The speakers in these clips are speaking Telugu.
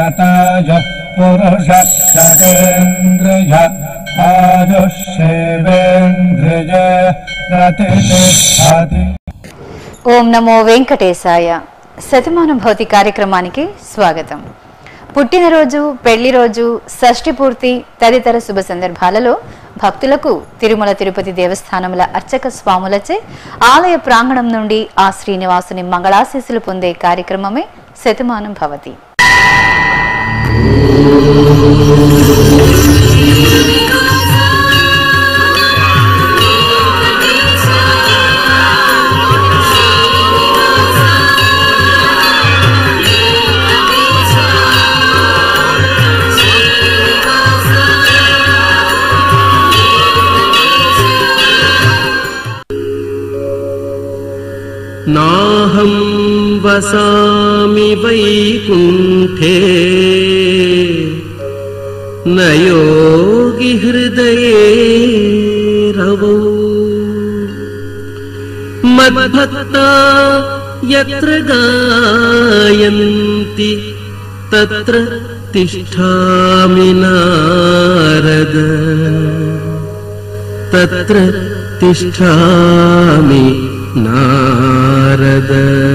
शताय पुरुष शतेन्द्रिय आयुष्येवेन्द्रिय प्रतिष्ठति ఓం నమో వెంకటేశాయ శతమానుభూతి కార్యక్రమానికి స్వాగతం పుట్టినరోజు పెళ్లి రోజు షష్ఠి పూర్తి తదితర శుభ సందర్భాలలో భక్తులకు తిరుమల తిరుపతి దేవస్థానముల అర్చక స్వాములచే ఆలయ ప్రాంగణం నుండి ఆ శ్రీనివాసుని మంగళాశీస్సులు పొందే కార్యక్రమమే శతమానం భవతి नाहं वसामि वैकुण्ठे न योगि हृदये रवौ मद्भक्ता यत्र गायन्ति तत्र तिष्ठामि नारद तत्र तिष्ठामि नारद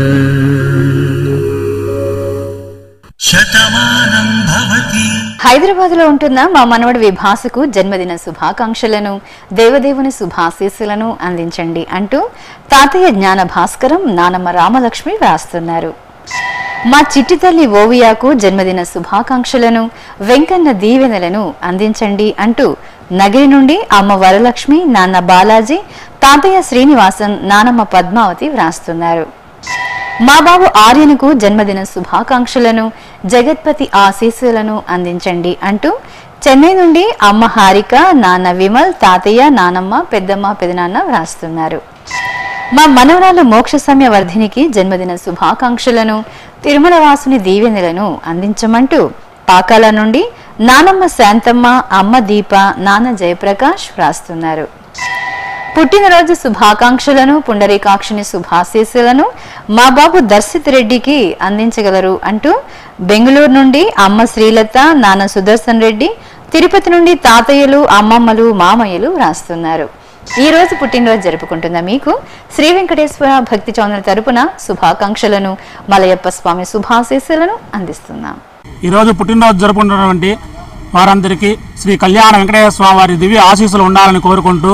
శతమానం భవతి హైదరాబాద్ లో ఉంటున్న మా మనవడి విభాసకు జన్మదిన శుభాకాంక్షలను దేవదేవుని శుభాశీస్సులను అందించండి అంటూ తాతయ్య జ్ఞాన భాస్కరం నానమ్మ రామలక్ష్మి వ్రాస్తున్నారు మా చిట్టి తల్లి ఓవియాకు జన్మదిన శుభాకాంక్షలను వెంకన్న దీవెనలను అందించండి అంటూ నగిరి నుండి అమ్మ వరలక్ష్మి నాన్న బాలాజీ తాతయ్య శ్రీనివాసన్ నానమ్మ పద్మావతి వ్రాస్తున్నారు మా బాబు ఆర్యనుకు జన్మదిన శుభాకాంక్షలను జగత్పతి ఆశీస్సులను అందించండి అంటూ చెన్నై నుండి అమ్మ హారిక నాన్న విమల్ తాతయ్య నానమ్మ పెద్దమ్మ పెదనాన్న వ్రాస్తున్నారు మా మనవరాలు మోక్ష సమయ వర్ధినికి జన్మదిన శుభాకాంక్షలను తిరుమల వాసుని దీవెనలను అందించమంటూ పాకాల నుండి నానమ్మ శాంతమ్మ అమ్మ దీప నాన్న జయప్రకాష్ వ్రాస్తున్నారు పుట్టినరోజు శుభాకాంక్షలను పుండరీకాక్షిని శుభాశీస్సులను మా బాబు దర్శిత్ రెడ్డికి అందించగలరు అంటూ బెంగళూరు నుండి అమ్మ శ్రీలత నాన్న సుదర్శన్ రెడ్డి తిరుపతి నుండి తాతయ్యలు అమ్మమ్మలు మామయ్యలు రాస్తున్నారు ఈ రోజు పుట్టినరోజు జరుపుకుంటున్న మీకు శ్రీ వెంకటేశ్వర భక్తి చౌదరి తరపున శుభాకాంక్షలను మలయప్ప స్వామి శుభాశీస్సులను అందిస్తున్నాం ఈరోజు పుట్టినరోజు జరుపుకుంటున్నటువంటి వారందరికీ శ్రీ కళ్యాణ వెంకటేశ్వర స్వామి వారి దివ్య ఆశీస్సులు ఉండాలని కోరుకుంటూ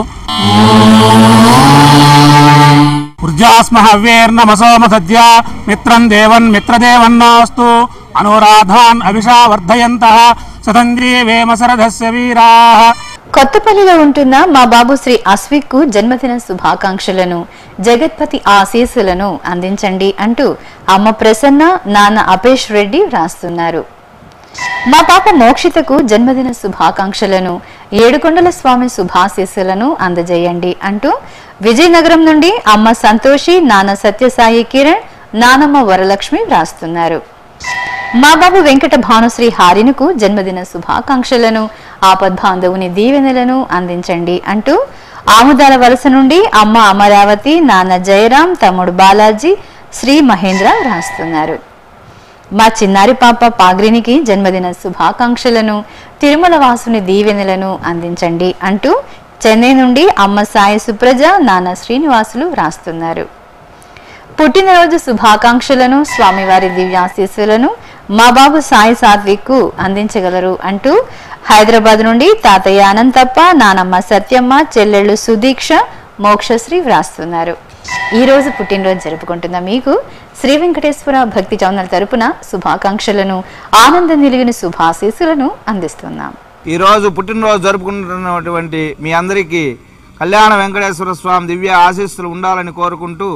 వృద్ధాస్మ హవ్యేర్నమసోమ సద్య మిత్రం దేవన్ మిత్రదేవన్నాస్తు అనురాధాన్ అభిషా వర్ధయంత సతంజీవేమ సరథస్య వీరా కొత్తపల్లిలో ఉంటున్న మా బాబు శ్రీ అస్విక్ కు జన్మదిన శుభాకాంక్షలను జగత్పతి ఆశీస్సులను అందించండి అంటూ అమ్మ ప్రసన్న నాన్న అపేష్ రెడ్డి వ్రాస్తున్నారు మా పాప మోక్షితకు జన్మదిన శుభాకాంక్షలను ఏడుకొండల స్వామి శుభాశీస్సులను అందజేయండి అంటూ విజయనగరం నుండి అమ్మ సంతోషి నాన్న సత్యసాయి కిరణ్ నానమ్మ వరలక్ష్మి వ్రాస్తున్నారు మా బాబు వెంకట భానుశ్రీ హారినుకు జన్మదిన శుభాకాంక్షలను ఆపద్బాంధవుని దీవెనలను అందించండి అంటూ ఆముదాల వలస నుండి అమ్మ అమరావతి నాన్న జయరాం తమ్ముడు బాలాజీ శ్రీ మహేంద్ర రాస్తున్నారు మా చిన్నారి పాప పాగ్రినికి జన్మదిన శుభాకాంక్షలను తిరుమల వాసుని దీవెనలను అందించండి అంటూ చెన్నై నుండి అమ్మ సాయి సుప్రజ నాన్న శ్రీనివాసులు వ్రాస్తున్నారు పుట్టినరోజు శుభాకాంక్షలను స్వామివారి దివ్యాశీస్సులను మా బాబు సాయి సాత్విక్ అందించగలరు అంటూ హైదరాబాద్ నుండి తాతయ్య అనంతప్ప నానమ్మ సత్యమ్మ చెల్లెళ్ళు సుదీక్ష మోక్షశ్రీ వ్రాస్తున్నారు ఈ రోజు పుట్టినరోజు జరుపుకుంటున్న మీకు శ్రీ వెంకటేశ్వర భక్తి చౌనల్ తరపున శుభాకాంక్షలను ఆనందం నిలిగిన శుభాశీస్సులను అందిస్తున్నాం ఈరోజు పుట్టినరోజు జరుపుకుంటున్నటువంటి మీ అందరికీ కళ్యాణ వెంకటేశ్వర స్వామి దివ్య ఆశీస్సులు ఉండాలని కోరుకుంటూ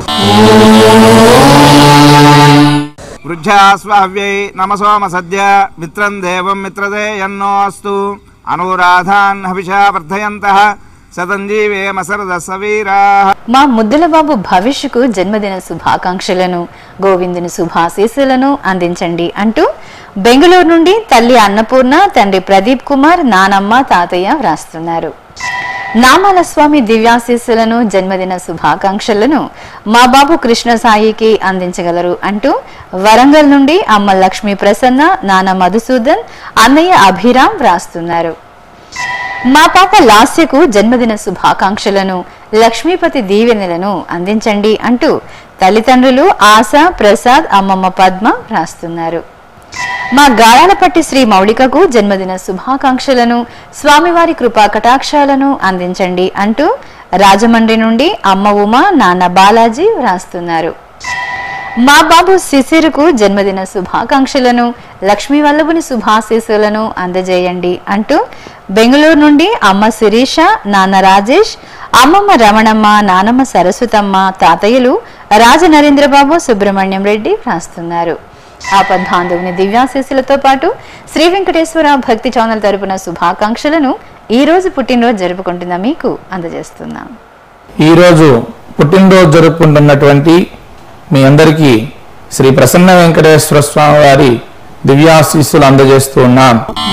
వృద్ధాస్వావ్యై నమసోమ సద్య మిత్రం దేవం మిత్రదే ఎన్నో అస్తు అనురాధాన్ హవిషా వర్ధయంత శతంజీవేమ సరద సవీరా మా ముద్దుల బాబు భవిష్యకు జన్మదిన శుభాకాంక్షలను గోవిందుని శుభాశీస్సులను అందించండి అంటూ బెంగళూరు నుండి తల్లి అన్నపూర్ణ తండ్రి ప్రదీప్ కుమార్ నానమ్మ తాతయ్య వ్రాస్తున్నారు నామాల స్వామి దివ్యాశీస్సులను జన్మదిన శుభాకాంక్షలను మా బాబు కృష్ణ సాయికి అందించగలరు అంటూ వరంగల్ నుండి అమ్మ లక్ష్మీ ప్రసన్న నాన్న మధుసూదన్ అన్నయ్య అభిరామ్ వ్రాస్తున్నారు మా పాప లాస్యకు జన్మదిన శుభాకాంక్షలను లక్ష్మీపతి దీవెనలను అందించండి అంటూ తల్లిదండ్రులు ఆశ ప్రసాద్ అమ్మమ్మ పద్మ రాస్తున్నారు మా గాయాలపట్టి శ్రీ మౌళికకు జన్మదిన శుభాకాంక్షలను స్వామివారి కృపా కటాక్షాలను అందించండి అంటూ రాజమండ్రి నుండి అమ్మ ఉమా నాన్న బాలాజీ వ్రాస్తున్నారు మా బాబు శిశిరుకు జన్మదిన శుభాకాంక్షలను లక్ష్మీ వల్లభుని శుభాశీస్సులను అందజేయండి అంటూ బెంగళూరు నుండి అమ్మ శిరీష నాన్న రాజేష్ అమ్మమ్మ రమణమ్మ నానమ్మ సరస్వతమ్మ తాతయ్యలు రాజనరేంద్రబాబు సుబ్రహ్మణ్యం రెడ్డి రాస్తున్నారు ఆపద్బాంధవుని దివ్యాశీస్సులతో పాటు శ్రీ వెంకటేశ్వర భక్తి ఛానల్ తరపున శుభాకాంక్షలను ఈ రోజు పుట్టినరోజు జరుపుకుంటున్న మీకు అందజేస్తున్నాం ఈరోజు పుట్టినరోజు జరుపుకుంటున్నటువంటి మీ అందరికీ శ్రీ ప్రసన్న వెంకటేశ్వర స్వామి వారి దివ్యాశీస్సులు అందజేస్తూ ఉన్నాం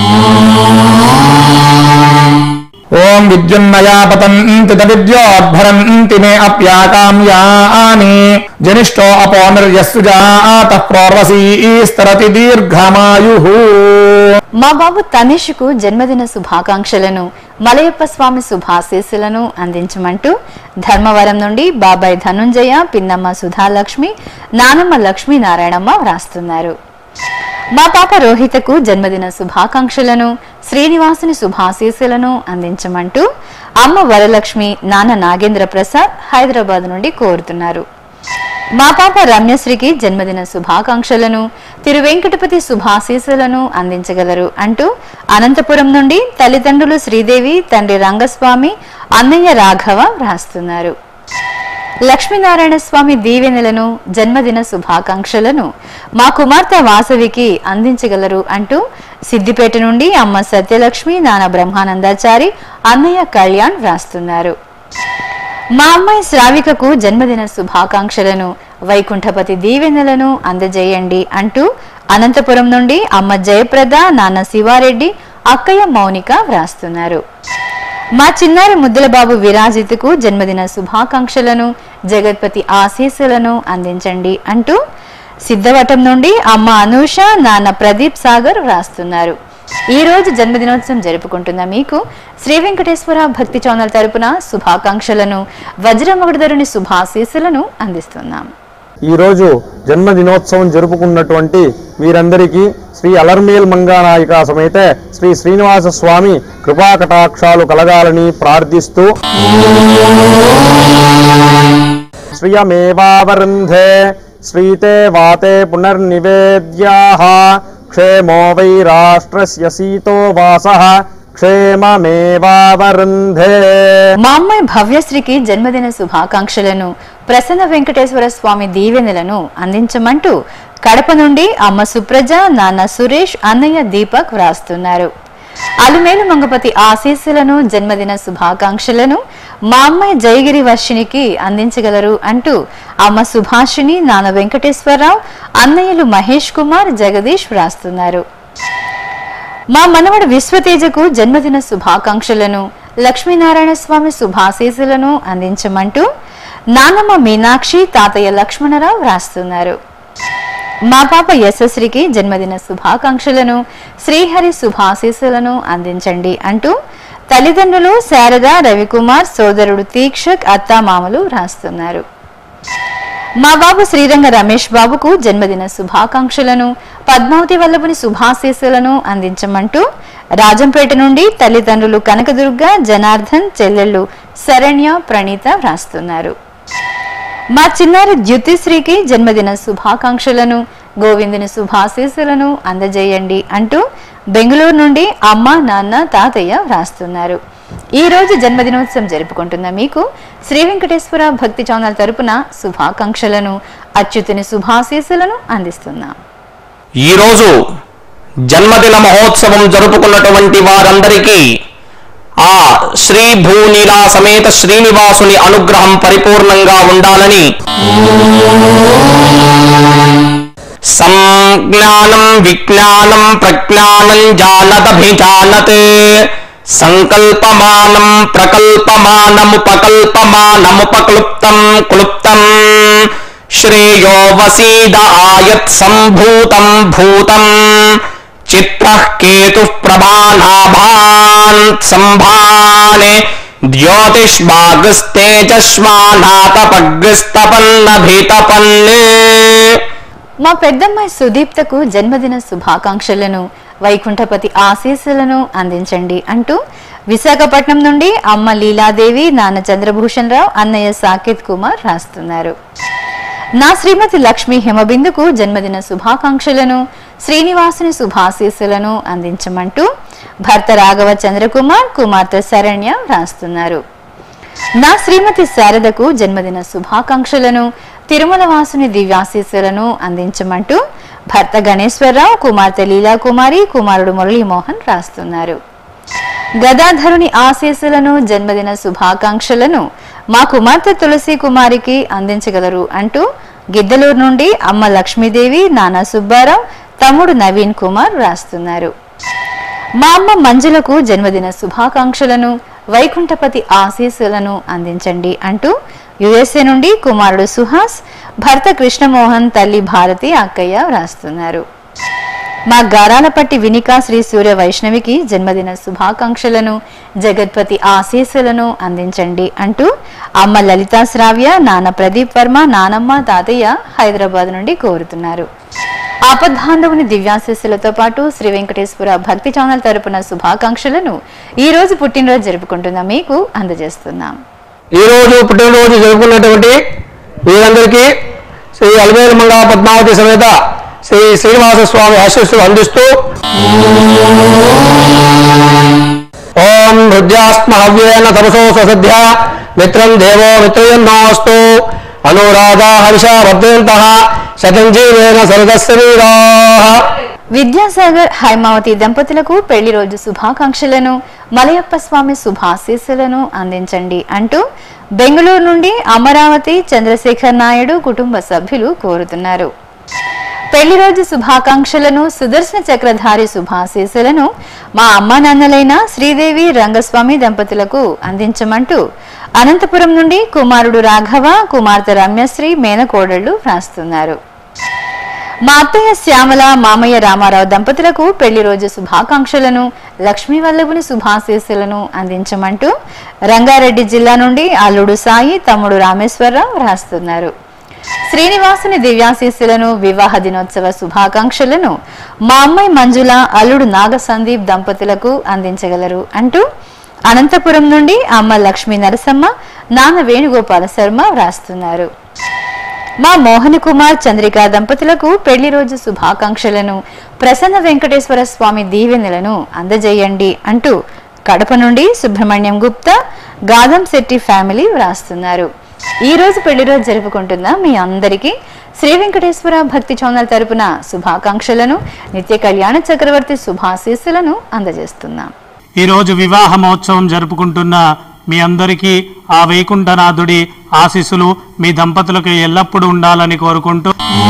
ఓం విద్యున్నయా పతంతి విద్యోద్భరంతి మే అప్యాకామ్యాని జనిష్టో అపో నిర్యస్సు జాత ప్రోర్వసీస్తరతి దీర్ఘమాయు మా బాబు తనిష్కు జన్మదిన శుభాకాంక్షలను మలయప్ప స్వామి శుభాశీస్సులను అందించమంటూ ధర్మవరం నుండి బాబాయ్ ధనుంజయ పిన్నమ్మ సుధాలక్ష్మి నానమ్మ లక్ష్మీనారాయణమ్మ వ్రాస్తున్నారు మా పాప రోహితకు జన్మదిన శుభాకాంక్షలను శ్రీనివాసుని శుభాశీస్సులను అందించమంటూ అమ్మ వరలక్ష్మి నాన్న నాగేంద్ర ప్రసాద్ హైదరాబాద్ నుండి కోరుతున్నారు మా పాప రమ్యశ్రీకి జన్మదిన శుభాకాంక్షలను తిరు వెంకటపతి శుభాశీస్సులను అందించగలరు అంటూ అనంతపురం నుండి తల్లిదండ్రులు శ్రీదేవి తండ్రి రంగస్వామి అన్నయ్య రాఘవ వ్రాస్తున్నారు లక్ష్మీనారాయణ స్వామి దీవెనలను జన్మదిన శుభాకాంక్షలను మా కుమార్తె వాసవికి అందించగలరు అంటూ సిద్దిపేట నుండి అమ్మ సత్యలక్ష్మి నాన్న బ్రహ్మానందాచారి అన్నయ్య కళ్యాణ్ వ్రాస్తున్నారు మా అమ్మాయి శ్రావికకు జన్మదిన శుభాకాంక్షలను వైకుంఠపతి దీవెనలను అందజేయండి అంటూ అనంతపురం నుండి అమ్మ జయప్రద నాన్న శివారెడ్డి అక్కయ్య మౌనిక వ్రాస్తున్నారు మా చిన్నారి ముద్దుల బాబు విరాజిత్కు జన్మదిన శుభాకాంక్షలను జగత్పతి ఆశీస్సులను అందించండి అంటూ సిద్ధవటం నుండి అమ్మ అనూష నాన్న ప్రదీప్ సాగర్ వ్రాస్తున్నారు ఈ రోజు జన్మదినోత్సవం జరుపుకుంటున్న మీకు శ్రీ వెంకటేశ్వర భక్తి ఛానల్ తరపున శుభాకాంక్షలను వజ్రమగుడదరుని శుభాశీస్సులను అందిస్తున్నాం ఈరోజు జన్మదినోత్సవం జరుపుకున్నటువంటి వీరందరికీ శ్రీ అలర్మేల్ మంగానాయిక సమేత శ్రీ శ్రీనివాస స్వామి కృపా కటాక్షాలు కలగాలని ప్రార్థిస్తూ శ్రియమేవావరుంధే శ్రీతే వాతే పునర్నివేద్యాః క్షేమో వై రాష్ట్రస్య సీతో వాసః క్షేమమేవావరుంధే మా అమ్మాయి భవ్యశ్రీకి జన్మదిన శుభాకాంక్షలను ప్రసన్న వెంకటేశ్వర స్వామి దీవెనలను అందించమంటూ కడప నుండి అమ్మ సుప్రజ నాన్న సురేష్ అన్నయ్య దీపక్ వ్రాస్తున్నారు అలుమేలు మంగపతి ఆశీస్సులను జన్మదిన శుభాకాంక్షలను మా అమ్మాయి జయగిరి వర్షినికి అందించగలరు అంటూ అమ్మ సుభాషిణి నాన్న వెంకటేశ్వరరావు అన్నయ్యలు మహేష్ కుమార్ జగదీష్ వ్రాస్తున్నారు మా మనవడు విశ్వతేజకు జన్మదిన శుభాకాంక్షలను లక్ష్మీనారాయణ స్వామి శుభాశీస్సులను అందించమంటూ నానమ్మ మీనాక్షి తాతయ్య లక్ష్మణరావు వ్రాస్తున్నారు మా పాప యశస్వికి జన్మదిన శుభాకాంక్షలను శ్రీహరి శుభాశీస్సులను అందించండి అంటూ తల్లిదండ్రులు శారద రవికుమార్ సోదరుడు తీక్షక్ అత్తామామలు వ్రాస్తున్నారు మా బాబు శ్రీరంగ రమేష్ బాబుకు జన్మదిన శుభాకాంక్షలను పద్మావతి వల్లభుని శుభాశీస్సులను అందించమంటూ రాజంపేట నుండి తల్లిదండ్రులు కనకదుర్గ జనార్దన్ చెల్లెళ్ళు శరణ్య ప్రణీత వ్రాస్తున్నారు మా చిన్నారి ద్యుతిశ్రీకి జన్మదిన శుభాకాంక్షలను గోవిందుని శుభాశీస్సులను అందజేయండి అంటూ బెంగళూరు నుండి అమ్మ నాన్న తాతయ్య వ్రాస్తున్నారు ఈ రోజు జన్మదినోత్సవం జరుపుకుంటున్న మీకు శ్రీ వెంకటేశ్వర భక్తి ఛానల్ తరపున శుభాకాంక్షలను అచ్యుతుని శుభాశీస్సులను అందిస్తున్నాం ఈరోజు జన్మదిన మహోత్సవం జరుపుకున్నటువంటి వారందరికీ ఆ శ్రీ భూనీలా సమేత శ్రీనివాసుని అనుగ్రహం పరిపూర్ణంగా ఉండాలని సంజ్ఞానం విజ్ఞానం ప్రజ్ఞానం జానదభిజానతే సంకల్పమానం ప్రకల్పమానముపకల్పమానముపక్లుప్తం క్లుప్తం శ్రేయో వసీద ఆయత్ సంభూతం భూతం చిత్ర కేతు ప్రభానాభాన్ సంభానే ద్యోతిష్మాగస్తేజస్మానాతపగ్స్తపన్నభితపన్నే మా పెద్దమ్మాయి సుదీప్తకు జన్మదిన శుభాకాంక్షలను వైకుంఠపతి ఆశీస్సులను అందించండి అంటూ విశాఖపట్నం నుండి అమ్మ లీలాదేవి నాన్న చంద్రభూషణ్ రావు అన్నయ్య సాకేత్ కుమార్ రాస్తున్నారు నా శ్రీమతి లక్ష్మి హిమబిందుకు జన్మదిన శుభాకాంక్షలను శ్రీనివాసుని శుభాశీస్సులను అందించమంటూ భర్త రాఘవ చంద్రకుమార్ కుమార్తె శరణ్య రాస్తున్నారు నా శ్రీమతి శారదకు జన్మదిన శుభాకాంక్షలను తిరుమల వాసుని దివ్యాశీస్సులను అందించమంటూ భర్త గణేశ్వరరావు కుమార్తె లీలా కుమారి కుమారుడు మురళీమోహన్ రాస్తున్నారు గదాధరుని ఆశీస్సులను జన్మదిన శుభాకాంక్షలను మా కుమార్తె తులసి కుమారికి అందించగలరు అంటూ గిద్దలూరు నుండి అమ్మ లక్ష్మీదేవి నానా సుబ్బారావు తమ్ముడు నవీన్ కుమార్ రాస్తున్నారు మా అమ్మ మంజులకు జన్మదిన శుభాకాంక్షలను వైకుంఠపతి ఆశీస్సులను అందించండి అంటూ యుఎస్ఏ నుండి కుమారుడు సుహాస్ భర్త కృష్ణమోహన్ తల్లి భారతి అక్కయ్య రాస్తున్నారు మా గారాలపట్టి వినికా శ్రీ సూర్య వైష్ణవికి జన్మదిన శుభాకాంక్షలను జగత్పతి ఆశీస్సులను అందించండి అంటూ అమ్మ లలితా శ్రావ్య నాన్న ప్రదీప్ వర్మ నానమ్మ తాతయ్య హైదరాబాద్ నుండి కోరుతున్నారు ఆపద్బాంధవుని దివ్యాశీస్సులతో పాటు శ్రీ వెంకటేశ్వర భక్తి ఛానల్ తరపున శుభాకాంక్షలను ఈ రోజు పుట్టినరోజు జరుపుకుంటున్న మీకు అందజేస్తున్నాం ఈ రోజు పుట్టినరోజు జరుపుకున్నటువంటి వీరందరికీ శ్రీ అలమేలు మంగా పద్మావతి సమేత శ్రీ శ్రీనివాస స్వామి ఆశీస్సులు అందిస్తూ ఓం హృద్యాస్మ హవ్యేన తపసో స్వసధ్య మిత్రం దేవో మిత్రయన్నోస్తు అనురాధా హర్ష వర్ధయంత శతంజీవేన సరదస్సరీరా విద్యాసాగర్ హైమావతి దంపతులకు పెళ్లి రోజు శుభాకాంక్షలను మలయప్ప స్వామి శుభాశీస్సులను అందించండి అంటూ బెంగళూరు నుండి అమరావతి చంద్రశేఖర్ నాయుడు కుటుంబ సభ్యులు కోరుతున్నారు పెళ్లి రోజు శుభాకాంక్షలను సుదర్శన చక్రధారి శుభాశీస్సులను మా అమ్మా నాన్నలైన శ్రీదేవి రంగస్వామి దంపతులకు అందించమంటూ అనంతపురం నుండి కుమారుడు రాఘవ కుమార్తె రమ్యశ్రీ మేనకోడళ్లు వ్రాస్తున్నారు మా అత్తయ్య శ్యామల మామయ్య రామారావు దంపతులకు పెళ్లి రోజు శుభాకాంక్షలను లక్ష్మీ వల్లభుని శుభాశీస్సులను అందించమంటూ రంగారెడ్డి జిల్లా నుండి అల్లుడు సాయి తమ్ముడు రామేశ్వరరావు రాస్తున్నారు శ్రీనివాసుని దివ్యాశీస్సులను వివాహ దినోత్సవ శుభాకాంక్షలను మా అమ్మాయి మంజుల అల్లుడు నాగ సందీప్ దంపతులకు అందించగలరు అంటూ అనంతపురం నుండి అమ్మ లక్ష్మీ నరసమ్మ నాన్న వేణుగోపాల శర్మ వ్రాస్తున్నారు మా మోహన్ కుమార్ చంద్రిక దంపతులకు పెళ్లి రోజు శుభాకాంక్షలను ప్రసన్న వెంకటేశ్వర స్వామి దీవెనలను అందజేయండి అంటూ కడప నుండి సుబ్రహ్మణ్యం గుప్తా గాదం శెట్టి ఫ్యామిలీ వ్రాస్తున్నారు ఈ రోజు పెళ్లి రోజు జరుపుకుంటున్న మీ అందరికీ శ్రీ వెంకటేశ్వర భక్తి ఛానల్ తరపున శుభాకాంక్షలను నిత్య కళ్యాణ చక్రవర్తి శుభాశీస్సులను అందజేస్తున్నాం ఈ రోజు వివాహ మహోత్సవం జరుపుకుంటున్న మీ అందరికీ ఆ వైకుంఠనాథుడి ఆశీస్సులు మీ దంపతులకు ఎల్లప్పుడూ ఉండాలని కోరుకుంటూ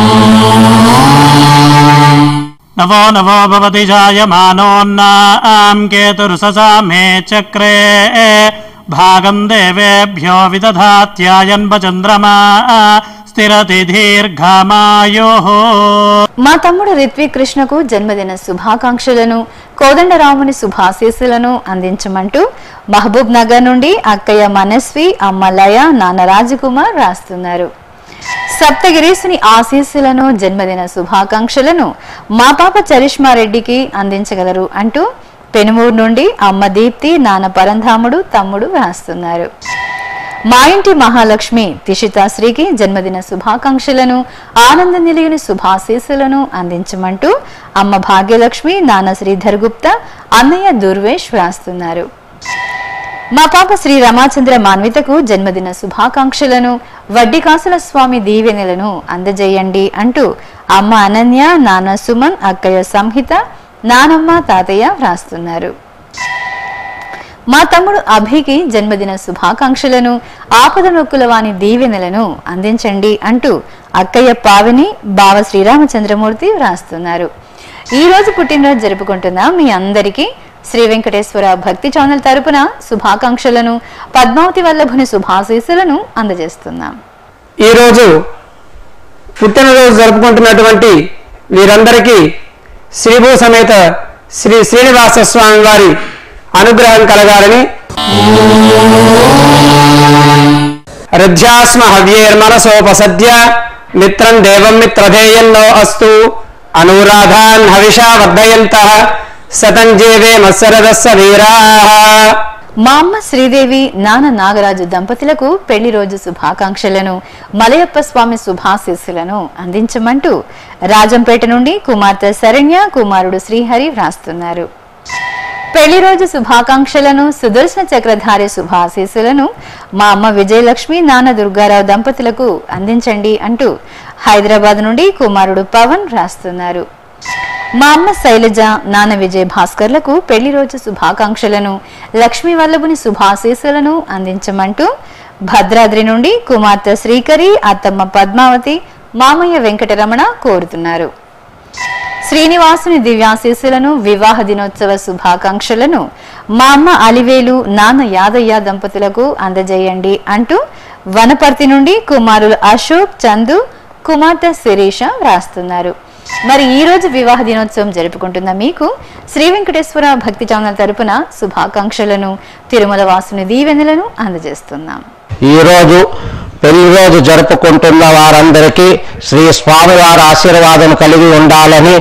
నవో నవో భవతి జాయమానోన్నాం కేతురుససామే చక్రే భాగం దేవేభ్యో విదధాత్యాయన్వచంద్రమా స్థిరతి దీర్ఘమాయో మా తమ్ముడు రిత్విక్ కృష్ణకు జన్మదిన శుభాకాంక్షలను కోదండరాముని శుభాశీస్సులను అందించమంటూ మహబూబ్ నగర్ నుండి అక్కయ్య మనస్వి అమ్మ లయ నాన్న రాజకుమార్ రాస్తున్నారు సప్తగిరీసుని ఆశీస్సులను జన్మదిన శుభాకాంక్షలను మా పాప చరిష్మా రెడ్డికి అందించగలరు అంటూ పెనుమూరు నుండి అమ్మ దీప్తి నాన్న పరంధాముడు తమ్ముడు రాస్తున్నారు మా ఇంటి మహాలక్ష్మి తిషితాశ్రీకి జన్మదిన శుభాకాంక్షలను ఆనంద నిలయని శుభాశీస్సులను అందించమంటూ అమ్మ భాగ్యలక్ష్మి నాన్న శ్రీధర్ గుప్తా అన్నయ్య దుర్వేష్ వ్రాస్తున్నారు మా పాప శ్రీ రమాచంద్ర మాన్వితకు జన్మదిన శుభాకాంక్షలను వడ్డికాసుల స్వామి దీవెనలను అందజేయండి అంటూ అమ్మ అనన్య నాన్న సుమన్ అక్కయ్య సంహిత నానమ్మ తాతయ్య వ్రాస్తున్నారు మా తమ్ముడు అభికి జన్మదిన శుభాకాంక్షలను ఆపద నొక్కుల వాని దీవెనలను అందించండి అంటూ అక్కయ్య పావని బావ శ్రీరామచంద్రమూర్తి వ్రాస్తున్నారు ఈ రోజు పుట్టినరోజు జరుపుకుంటున్న మీ అందరికీ శ్రీ వెంకటేశ్వర భక్తి ఛానల్ తరపున శుభాకాంక్షలను పద్మావతి వల్లభుని శుభాశీస్సులను అందజేస్తున్నాం ఈరోజు పుట్టినరోజు జరుపుకుంటున్నటువంటి వీరందరికీ శ్రీభూ సమేత శ్రీ శ్రీనివాస స్వామి వారి అనుగ్రహం కలగాలని హృద్యాస్మ హవ్యేర్మనసోపసద్య మిత్రం దేవం మిత్రధేయన్నో అస్తు అనురాధాన్ హవిషా వర్ధయంత శతం జీవే మత్సరదస్స వీరా మా అమ్మ శ్రీదేవి నాన్న నాగరాజు దంపతులకు పెళ్లి రోజు శుభాకాంక్షలను మలయప్ప స్వామి శుభాశీస్సులను అందించమంటూ రాజంపేట నుండి కుమార్తె శరణ్య కుమారుడు శ్రీహరి వ్రాస్తున్నారు పెళ్లి రోజు శుభాకాంక్షలను సుదర్శన చక్రధారి శుభాశీస్సులను మా అమ్మ విజయలక్ష్మి నాన్న దుర్గారావు దంపతులకు అందించండి అంటూ హైదరాబాద్ నుండి కుమారుడు పవన్ రాస్తున్నారు మా అమ్మ శైలజ నాన్న విజయ్ భాస్కర్లకు పెళ్లి రోజు శుభాకాంక్షలను లక్ష్మీ వల్లభుని శుభాశీస్సులను అందించమంటూ భద్రాద్రి నుండి కుమార్తె శ్రీకరి అత్తమ్మ పద్మావతి మామయ్య వెంకటరమణ కోరుతున్నారు శ్రీనివాసుని దివ్యాశీస్సులను వివాహ దినోత్సవ శుభాకాంక్షలను మా అమ్మ అలివేలు నాన్న యాదయ్య దంపతులకు అందజేయండి అంటూ వనపర్తి నుండి కుమారులు అశోక్ చందు కుమార్తె శిరీష వ్రాస్తున్నారు మరి ఈ రోజు వివాహ దినోత్సవం జరుపుకుంటున్న మీకు శ్రీ వెంకటేశ్వర భక్తి ఛానల్ తరపున శుభాకాంక్షలను తిరుమల వాసుని దీవెనలను అందజేస్తున్నాం ఈ రోజు పెళ్లి రోజు జరుపుకుంటున్న వారందరికీ శ్రీ స్వామివారి ఆశీర్వాదం కలిగి ఉండాలని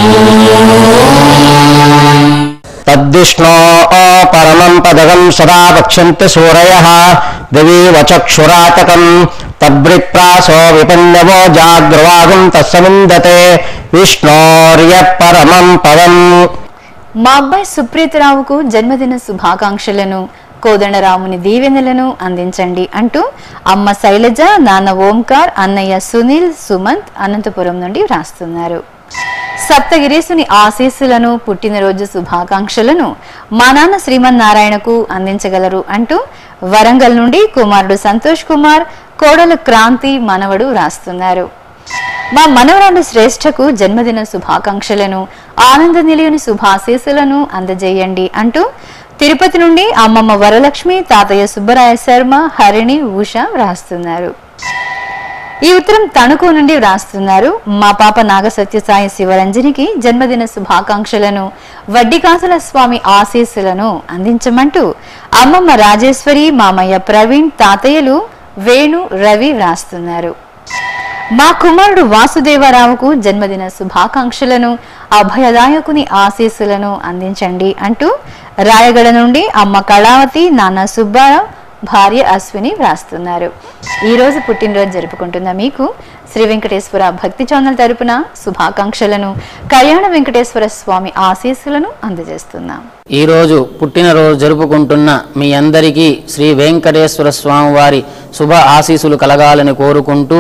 తద్దిష్ణో పరమం పదగం సదా వక్ష్యంతి సూరయ దివీవ చక్షురాతకం తద్విప్రాసో విపన్నవో జాగ్రవాగం తస్సమిందతే విష్ణోర్య పరమం పదం మా అబ్బాయి సుప్రీతరావుకు జన్మదిన శుభాకాంక్షలను కోదండరాముని దీవెనలను అందించండి అంటూ అమ్మ శైలజ నాన్న ఓంకార్ అన్నయ్య సునీల్ సుమంత్ అనంతపురం నుండి వ్రాస్తున్నారు సప్తగిరీసుని ఆశీస్సులను పుట్టినరోజు శుభాకాంక్షలను మా నాన్న శ్రీమన్నారాయణకు అందించగలరు అంటూ వరంగల్ నుండి కుమారుడు సంతోష్ కుమార్ కోడలు క్రాంతి మనవడు రాస్తున్నారు మా మనవరాలు శ్రేష్ఠకు జన్మదిన శుభాకాంక్షలను ఆనంద నిలయని శుభాశీస్సులను అందజేయండి అంటూ తిరుపతి నుండి అమ్మమ్మ వరలక్ష్మి తాతయ్య సుబ్బరాయ శర్మ హరిణి ఉష వ్రాస్తున్నారు ఈ ఉత్తరం తణుకు నుండి వ్రాస్తున్నారు మా పాప నాగ సత్యసాయి శివరంజనికి జన్మదిన శుభాకాంక్షలను వడ్డికాసుల స్వామి ఆశీస్సులను అందించమంటూ అమ్మమ్మ రాజేశ్వరి మామయ్య ప్రవీణ్ తాతయ్యలు వేణు రవి వ్రాస్తున్నారు మా కుమారుడు వాసుదేవరావుకు జన్మదిన శుభాకాంక్షలను అభయదాయకుని ఆశీస్సులను అందించండి అంటూ రాయగడ నుండి అమ్మ కళావతి నాన్న సుబ్బారావు భార్య అశ్విని వ్రాస్తున్నారు ఈ రోజు పుట్టినరోజు జరుపుకుంటున్న మీకు శ్రీ వెంకటేశ్వర భక్తి ఛానల్ తరపున శుభాకాంక్షలను కళ్యాణ వెంకటేశ్వర స్వామి ఆశీస్సులను అందజేస్తున్నాం ఈరోజు పుట్టినరోజు జరుపుకుంటున్న మీ అందరికీ శ్రీ వెంకటేశ్వర స్వామి వారి శుభ ఆశీస్సులు కలగాలని కోరుకుంటూ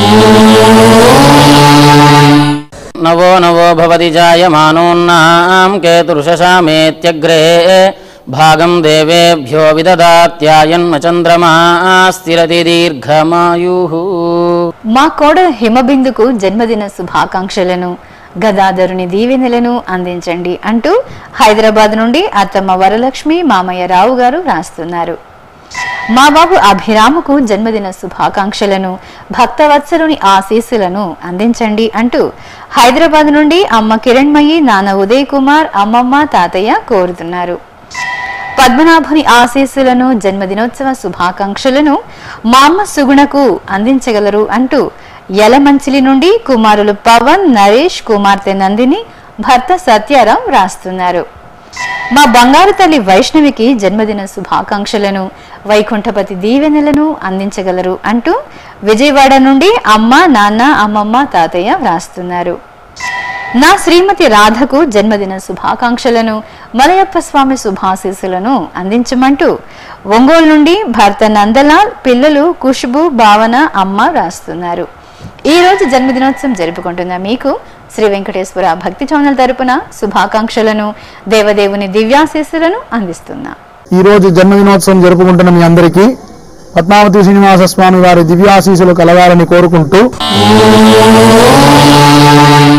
నవో నవో భవతి జాయమానోన్నాం కేతుర్షశామేత్యగ్రే భాగం దేవేభ్యో విదదాత్యాయన్మ చంద్రమా స్థిరతి దీర్ఘమాయు మా కోడలు హిమబిందుకు జన్మదిన శుభాకాంక్షలను గదాధరుని దీవెనలను అందించండి అంటూ హైదరాబాద్ నుండి అత్తమ్మ వరలక్ష్మి మామయ్య రావు గారు రాస్తున్నారు మా బాబు అభిరాముకు జన్మదిన శుభాకాంక్షలను భక్తవత్సలుని ఆశీస్సులను అందించండి అంటూ హైదరాబాద్ నుండి అమ్మ కిరణ్మయి నాన్న ఉదయ్ కుమార్ అమ్మమ్మ తాతయ్య కోరుతున్నారు పద్మనాభుని ఆశీస్సులను జన్మదినోత్సవ శుభాకాంక్షలను మా అమ్మ సుగుణకు అందించగలరు అంటూ యలమంచిలి నుండి కుమారులు పవన్ నరేష్ కుమార్తె నందిని భర్త సత్యారాం రాస్తున్నారు మా బంగారు తల్లి వైష్ణవికి జన్మదిన శుభాకాంక్షలను వైకుంఠపతి దీవెనలను అందించగలరు అంటూ విజయవాడ నుండి అమ్మ నాన్న అమ్మమ్మ తాతయ్య వ్రాస్తున్నారు నా శ్రీమతి రాధకు జన్మదిన శుభాకాంక్షలను మలయప్ప స్వామి శుభాశీస్సులను అందించమంటూ ఒంగోలు నుండి భర్త నందలాల్ పిల్లలు ఖుష్బు భావన అమ్మ రాస్తున్నారు ఈ రోజు జన్మదినోత్సవం జరుపుకుంటున్న మీకు శ్రీ వెంకటేశ్వర భక్తి ఛానల్ తరపున శుభాకాంక్షలను దేవదేవుని దివ్యాశీస్సులను అందిస్తున్నా ఈ రోజు జన్మదినోత్సవం జరుపుకుంటున్న మీ అందరికీ పద్మావతి శ్రీనివాస స్వామి వారి దివ్యాశీసులు కలగాలని కోరుకుంటూ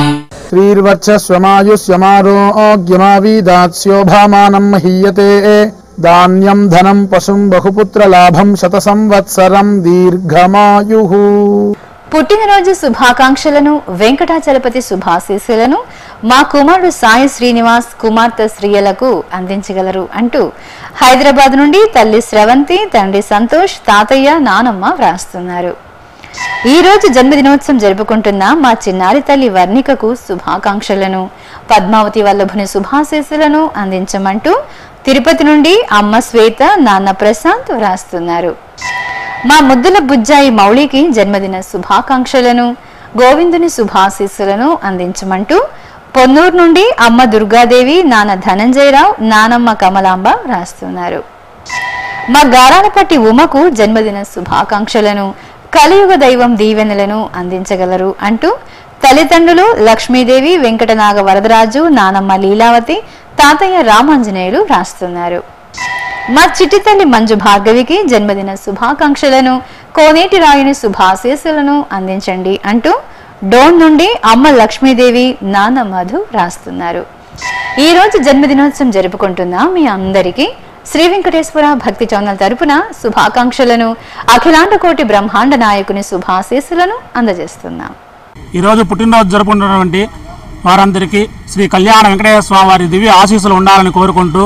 శ్రీర్వర్చస్వమాయుష్యమారోగ్యమావీదాస్యోభామానం మహీయతే ధాన్యం ధనం పశుం బహుపుత్ర లాభం శత సంవత్సరం దీర్ఘమాయు పుట్టినరోజు శుభాకాంక్షలను వెంకటాచలపతి శుభాశీస్సులను మా కుమారుడు సాయి శ్రీనివాస్ కుమార్తె శ్రీయలకు అందించగలరు అంటూ హైదరాబాద్ నుండి తల్లి స్రవంతి తండ్రి సంతోష్ తాతయ్య నానమ్మ వ్రాస్తున్నారు ఈ రోజు జన్మదినోత్సవం జరుపుకుంటున్న మా చిన్నారి తల్లి వర్ణికకు శుభాకాంక్షలను పద్మావతి వల్లభుని శుభాశీస్సులను అందించమంటూ తిరుపతి నుండి అమ్మ శ్వేత నాన్న ప్రశాంత్ వ్రాస్తున్నారు మా ముద్దుల బుజ్జాయి మౌళికి జన్మదిన శుభాకాంక్షలను గోవిందుని శుభాశీస్సులను అందించమంటూ పొన్నూరు నుండి అమ్మ దుర్గాదేవి నాన్న ధనంజయరావు నానమ్మ కమలాంబ రాస్తున్నారు మా గారాలపట్టి ఉమకు జన్మదిన శుభాకాంక్షలను కలియుగ దైవం దీవెనలను అందించగలరు అంటూ తల్లిదండ్రులు లక్ష్మీదేవి వెంకటనాగ వరదరాజు నానమ్మ లీలావతి తాతయ్య రామాంజనేయులు రాస్తున్నారు మా చిట్టి తల్లి మంజు భార్గవికి జన్మదిన శుభాకాంక్షలను కోనేటి రాయుని శుభాశీస్సులను అందించండి అంటూ డోన్ నుండి అమ్మ లక్ష్మీదేవి నాన్న మధు రాస్తున్నారు ఈ రోజు జన్మదినోత్సవం జరుపుకుంటున్న మీ అందరికీ శ్రీ వెంకటేశ్వర భక్తి ఛానల్ తరపున శుభాకాంక్షలను అఖిలాండ కోటి బ్రహ్మాండ నాయకుని శుభాశీస్సులను అందజేస్తున్నాం ఈరోజు పుట్టినరోజు జరుపుకుంటున్నటువంటి వారందరికీ శ్రీ కళ్యాణ వెంకటేశ్వర స్వామి వారి దివ్య ఆశీస్సులు ఉండాలని కోరుకుంటూ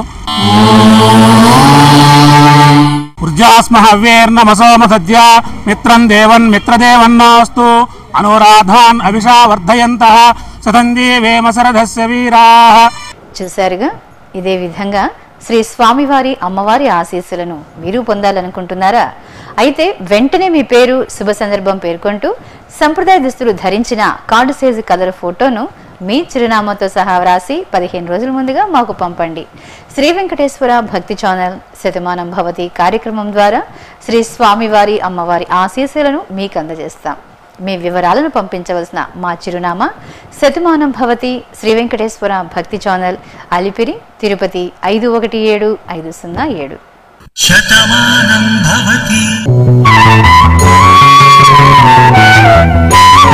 ఊర్జాస్మ హవ్యేర్నమసోమ సద్య మిత్రం దేవన్ మిత్రదేవన్నాస్తు అనురాధాన్ అభిషా వర్ధయంత సతంజీవేమ సరథస్య వీరా చూశారుగా ఇదే విధంగా శ్రీ స్వామివారి అమ్మవారి ఆశీస్సులను మీరు పొందాలనుకుంటున్నారా అయితే వెంటనే మీ పేరు శుభ సందర్భం పేర్కొంటూ సంప్రదాయ దుస్తులు ధరించిన కార్డు సైజు కలర్ ఫోటోను మీ చిరునామాతో సహా వ్రాసి పదిహేను రోజుల ముందుగా మాకు పంపండి శ్రీ వెంకటేశ్వర భక్తి ఛానల్ శతమానం భవతి కార్యక్రమం ద్వారా శ్రీ స్వామివారి అమ్మవారి ఆశీస్సులను మీకు అందజేస్తాం మీ వివరాలను పంపించవలసిన మా చిరునామా శతమానం భవతి శ్రీ వెంకటేశ్వర భక్తి ఛానల్ అలిపిరి తిరుపతి ఐదు ఒకటి ఏడు ఐదు సున్నా ఏడు శతమానం భవతి